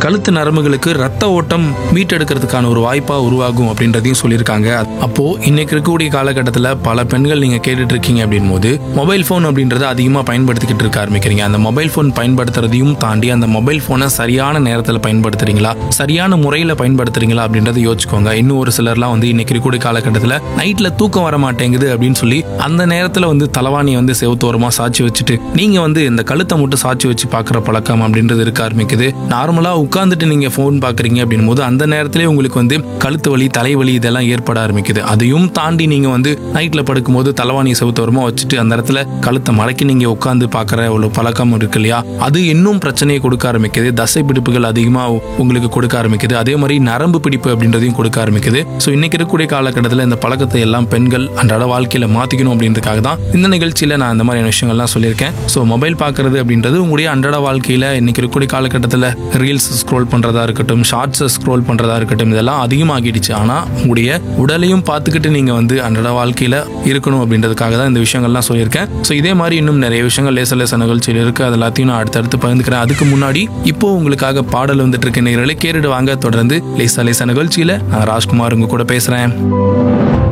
கழுத்து நரம்புகளுக்கு ரத்த ஓட்டம் மீட்டெடுக்கிறதுக்கான ஒரு வாய்ப்பா உருவாகும் அப்படின்றதையும் சொல்லியிருக்காங்க அப்போ இன்னைக்கு இருக்கக்கூடிய காலகட்டத்தில் பல பெண்கள் நீங்க கேட்டுட்டு இருக்கீங்க அப்படின் போது மொபைல் ஃபோன் அப்படின்றத அதிகமாக பயன்படுத்திக்கிட்டு இருக்க ஆரம்பிக்கிறீங்க அந்த மொபைல் ஃபோன் பயன்படுத்துறதையும் தாண்டி அந்த மொபைல் ஃபோனை சரியான நேரத்தில் பயன்படுத்துறீங்களா சரியான முறையில் பயன்படுத்துறீங்களா அப்படின்றத யோசிச்சுக்கோங்க இன்னும் ஒரு சிலர்லாம் வந்து இன்னைக்கு இருக்கக்கூடிய காலகட்டத்தில் நைட்ல தூக்கம் வர மாட்டேங்குது அப்படின்னு சொல்லி அந்த நேரத்தில் வந்து தலைவாணியை வந்து செவத்தோரமா சாட்சி வச்சுட்டு நீங்க வந்து இந்த கழுத்தை மட்டும் சாட்சி வச்சு பார்க்குற பழக்கம் அப்படின்றது இருக்க ஆரம்பிக்குது நார்மலாக உட்காந்துட்டு நீங்க ஃபோன் பார்க்குறீங்க அப்படின் போது அந்த நேரத்திலே உங்களுக்கு வந்து கழுத்து வலி தலைவலி இதெல்லாம் ஏற்பட ஆரம்பிக்குது அதையும் தாண்டி நீங்க வந்து நைட்ல படுக்கும்போது தலைவாணியை செவத்தோரமா வச்சுட்டு அந்த இடத்துல கழுத்தை மடக்கி நீங்க உட்காந்து பார்க்குற ஒரு பழக்கம் இருக்கு இல்லையா அது இன்னும் பிரச்சனையை கொடுக்க ஆரம்பிக்குது தசை பிடிப்புகள் அதிகமாக உங்களுக்கு கொடுக்க ஆரம்பிக்குது அதே மாதிரி நரம்பு பிடிப்பு அப்படின்றதையும் கொடுக்க ஆரம்பிக்குது ஸோ இன்னைக்கு இருக்கக்கூடிய காலகட்டத்தில் இந்த பழக்கத்தை எல்லாம் பெண்கள் அன்றாட வாழ்க்கையில மாத்திக்கணும் அப்படின்றதுக்காக தான் இந்த நிகழ்ச்சியில நான் இந்த மாதிரியான விஷயங்கள்லாம் சொல்லியிருக்கேன் ஸோ மொபைல் பார்க்கறது அப்படின்றது உங்களுடைய அன்றாட வாழ்க்கையில இன்னைக்கு இருக்கக்கூடிய காலகட்டத்தில் ரீல்ஸ் ஸ்க்ரோல் பண்றதா இருக்கட்டும் ஷார்ட்ஸ் ஸ்க்ரோல் பண்றதா இருக்கட்டும் இதெல்லாம் அதிகமாகிடுச்சு ஆனா உங்களுடைய உடலையும் பார்த்துக்கிட்டு நீங்க வந்து அன்றாட வாழ்க்கையில இருக்கணும் அப்படின்றதுக்காக தான் இந்த விஷயங்கள்லாம் சொல்லியிருக்கேன் ஸோ இதே மாதிரி இன்னும் நிறைய விஷயங்கள் லேச லேச நிகழ்ச்சியில் இருக்கு அது எல்லாத்தையும் நான் அடுத்தடுத்து பகிர்ந்துக்கிறேன் அதுக்கு முன்னாடி இப்போ உங்களுக்காக பாடல் வந்துட்டு இருக்க நேரலை கேட்டுட்டு வாங்க தொடர்ந்து லேசா லேசா நிகழ்ச்சியில நான் ராஜ்குமார் உங்க கூட பேசுறேன்